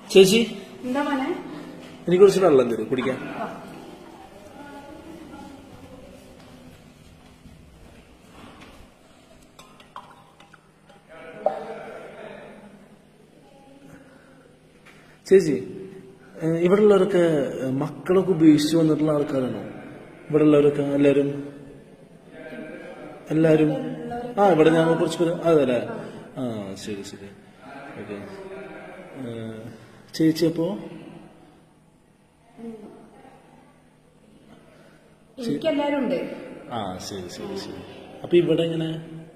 ചേച്ചി എന്താ മോനെ എനിക്ക് കുറച്ച് വെള്ളം തരും കുടിക്കാൻ ചേച്ചി ഏഹ് ഇവിടെ ഉള്ളവരൊക്കെ ഏഹ് മക്കളൊക്കെ ഉപേക്ഷിച്ച് വന്നിട്ടുള്ള ആൾക്കാരാണോ ഇവിടെ ഉള്ളവരൊക്കെ എല്ലാരും എല്ലാരും ആ ഇവിടെ ഞാൻ കുറച്ച് പേര് അതല്ലേ ആ ശരി ശരി ഓക്കെ ചേച്ചി അപ്പോ എനിക്കെല്ലാരും ഉണ്ട് ആ ശരി ശരി ശരി അപ്പൊ ഇവിടെ എങ്ങനെ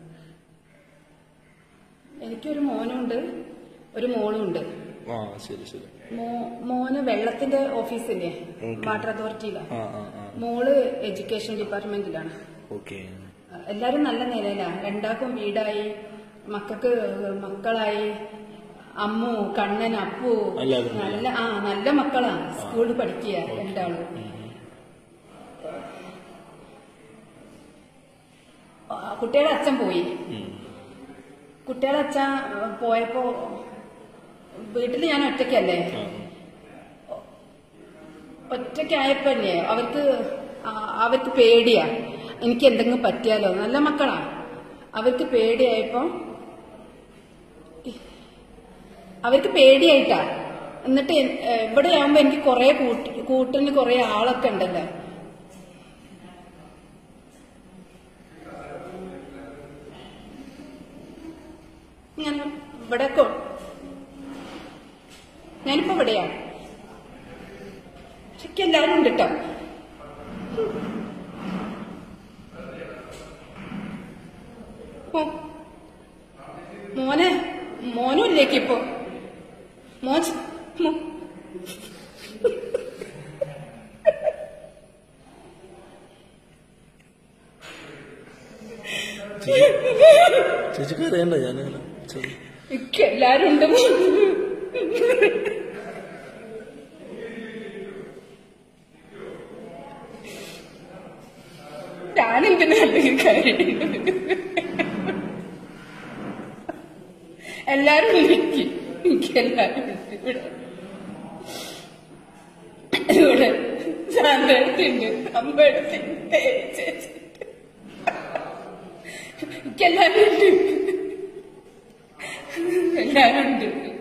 എനിക്കൊരു മോനുണ്ട് ഒരു മോളും ഉണ്ട് ആ ശരി ശരി മോ- മോന് വെള്ളത്തിന്റെ ഓഫീസില്ലേ Okay. വാട്ടർ അതോറിറ്റിയിലാണ് ആ ആ ആ മോള് എഡ്യൂക്കേഷൻ ഡിപ്പാർട്ട്മെന്റിലാണ് ഓക്കെ എല്ലാരും നല്ല നിലയിലാണ് രണ്ടാക്കും വീടായി മക്കൾക്ക് മക്കളായി അമ്മു കണ്ണൻ അപ്പു എല്ലാവരും നല്ല ആ നല്ല മക്കളാ സ്കൂളിൽ പഠിക്കുക രണ്ടാളും ആ, കുട്ടിയുടെ അച്ഛൻ പോയി കുട്ടിയുടെ അച്ഛൻ ഏ, പോയപ്പോ വീട്ടിൽ ഞാൻ ഒറ്റയ്ക്കല്ലേ ഒറ്റയ്ക്കായപ്പോല്ലേ അവർക്ക് ആ- അവർക്ക് പേടിയാ എനിക്ക് എന്തെങ്കിലും പറ്റിയാലോ നല്ല മക്കളാ അവർക്ക് പേടിയായപ്പോ അവർക്ക് പേടിയായിട്ടാ എന്നിട്ട് എൻ- ഏ, ഇവിടെ ആവുമ്പോ എനിക്ക് കുറെ കൂട്ടിന് കുറെ ആളൊക്കെ ഉണ്ടല്ലോ ഞാൻ ഇവിടെ കൊ- ഞാനിപ്പോ ഇവിടെയാ ശരിക്കും എല്ലാരും ഉണ്ട് കേട്ടോ ഓ മോനെ മോനും ഇല്ലേക്ക് ഇപ്പൊ മോൻ ച- മോ- ചേച്ചിക്ക് അറിയണ്ട ഞാനങ്ങനെ ചെയ്യും. എനിക്ക് എല്ലാരും ഉണ്ട് ഞാനെന്തിനാ അല്ലെങ്കിൽ കാര്യം എല്ലാരും ഉണ്ട് എനിക്ക് എനിക്ക് എല്ലാരും ഉണ്ട് ഇവിടെ ഇവിടെ ശാന്തടുത്തുണ്ട് അമ്പടുത്തുണ്ട് ചേച്ചിണ്ട് എനിക്ക് എല്ലാരും ഉണ്ട് എല്ലാരും ഉണ്ട്